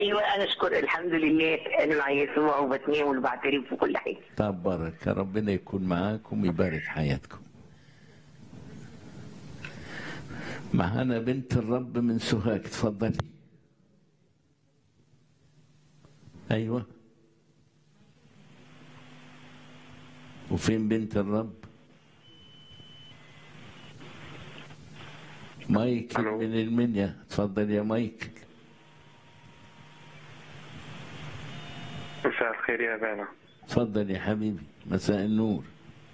ايوه انا اشكر الحمد لله انا مع يسوع وبتناول وبعترف وكل حاجه طب بركة ربنا يكون معاكم ويبارك حياتكم معانا بنت الرب من سوهاج اتفضلي ايوه وفين بنت الرب مايكل ألو. من المنيا اتفضل يا مايكل مساء الخير يا بانا اتفضل يا حبيبي مساء النور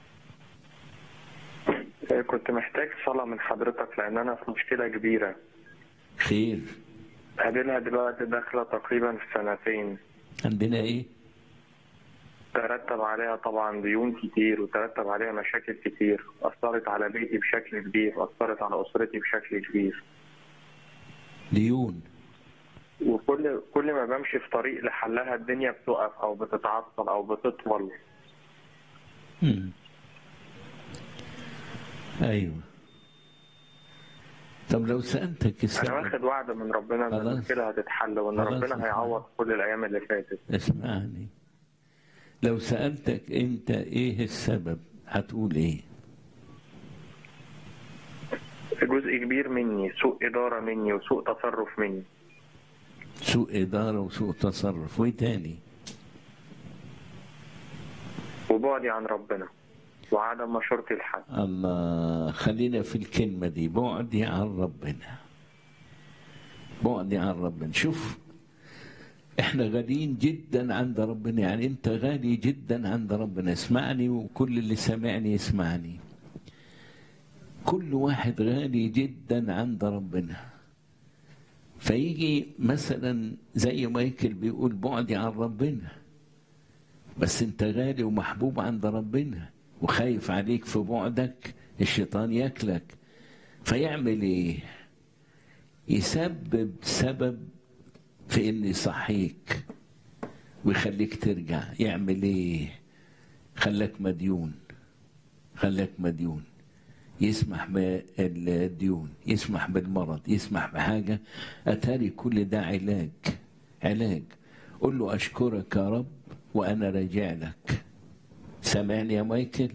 كنت محتاج صلاة من حضرتك لأن أنا في مشكلة كبيرة خير قابلها دلوقتي داخلة تقريبا في سنتين عندنا ايه ترتب عليها طبعا ديون كتير وترتب عليها مشاكل كتير أثرت على بيتي بشكل كبير أثرت على أسرتي بشكل كبير ديون وكل كل ما بمشي في طريق لحلها الدنيا بتقف أو بتتعطل أو بتطول مم. ايوه طب لو سألتك أنا السبب واخد وعد من ربنا إن خلاص. المشكلة هتتحل وإن خلاص ربنا هيعوض كل الأيام اللي فاتت اسمعني لو سألتك انت ايه السبب هتقول ايه جزء كبير مني سوء إدارة مني وسوء تصرف مني سوء إدارة وسوء تصرف وايه تاني وبعدي عن ربنا وعدم مشورتي لحد الله خلينا في الكلمة دي بعدي عن ربنا بعدي عن ربنا شوف احنا غاليين جدا عند ربنا يعني انت غالي جدا عند ربنا اسمعني وكل اللي سمعني يسمعني كل واحد غالي جدا عند ربنا فيجي مثلا زي مايكل بيقول بعدي عن ربنا بس انت غالي ومحبوب عند ربنا وخايف عليك في بعدك الشيطان ياكلك فيعمل ايه يسبب سبب في ان يصحيك ويخليك ترجع يعمل ايه خلاك مديون خلاك مديون يسمح بالديون يسمح بالمرض يسمح بحاجة أتاري كل ده علاج علاج قل له أشكرك يا رب وأنا راجع لك سامعني يا مايكل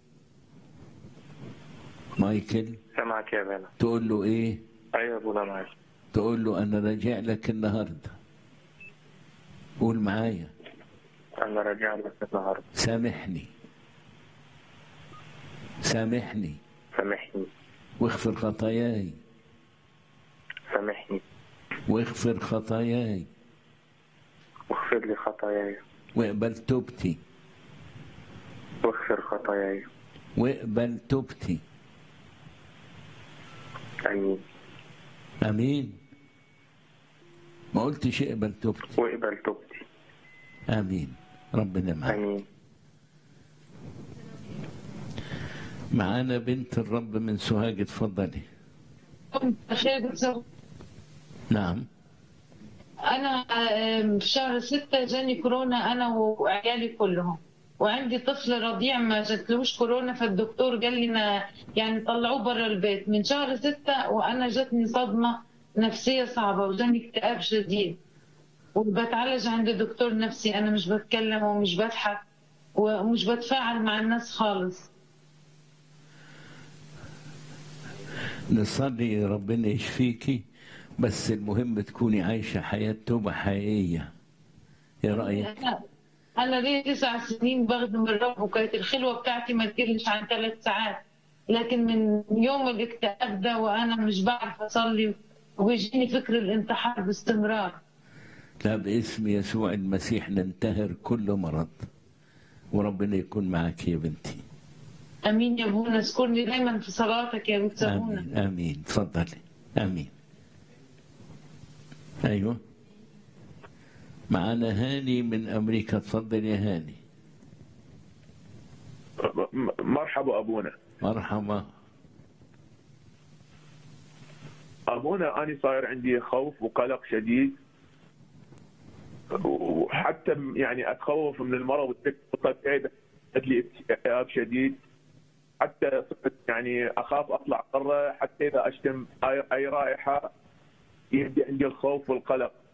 مايكل سامعك يا بانا تقول له إيه أيوة يا أبونا معاك تقول له أنا راجع لك النهاردة قول معايا أنا راجع لك النهاردة سامحني سامحني سامحني واغفر خطاياي سامحني واغفر خطاياي واغفر لي خطاياي واقبل توبتي واغفر خطاياي واقبل توبتي آمين امين ما قلتش اقبل توبتي واقبل توبتي امين ربنا معاك آمين معانا بنت الرب من سوهاج اتفضلي خير بتصور. نعم انا آم، في شهر ستة جاني كورونا انا وعيالي كلهم وعندي طفل رضيع ما جاتلوش كورونا فالدكتور قال لي إن- يعني طلعوه برا البيت من شهر ستة وانا جاتني صدمة نفسية صعبة وجاني اكتئاب شديد وبتعالج عند دكتور نفسي انا مش بتكلم ومش بضحك ومش بتفاعل مع الناس خالص نصلي ربنا يشفيكي بس المهم تكوني عايشة حياة توبة حقيقية ايه رأيك؟ أنا أنا لي تسع سنين بخدم الرب وكانت الخلوة بتاعتي ما تقلش عن ثلاث ساعات لكن من يوم الاكتئاب ده وأنا مش بعرف أصلي ويجيني فكر الانتحار باستمرار لا باسم يسوع المسيح ننتهر كل مرض وربنا يكون معك يا بنتي أمين يا أبونا اذكرني دايما في صلاتك يا بنت أبونا امين امين تفضلي امين ايوه معانا هاني من امريكا تفضل يا هاني م- مرحبا ابونا مرحبا ابونا انا صاير عندي خوف وقلق شديد وحتى يعني اتخوف من المرض والتكتيك لي اكتئاب شديد حتى صرت يعني اخاف اطلع برا حتى اذا اشتم اي أي رائحه يبدا عندي الخوف والقلق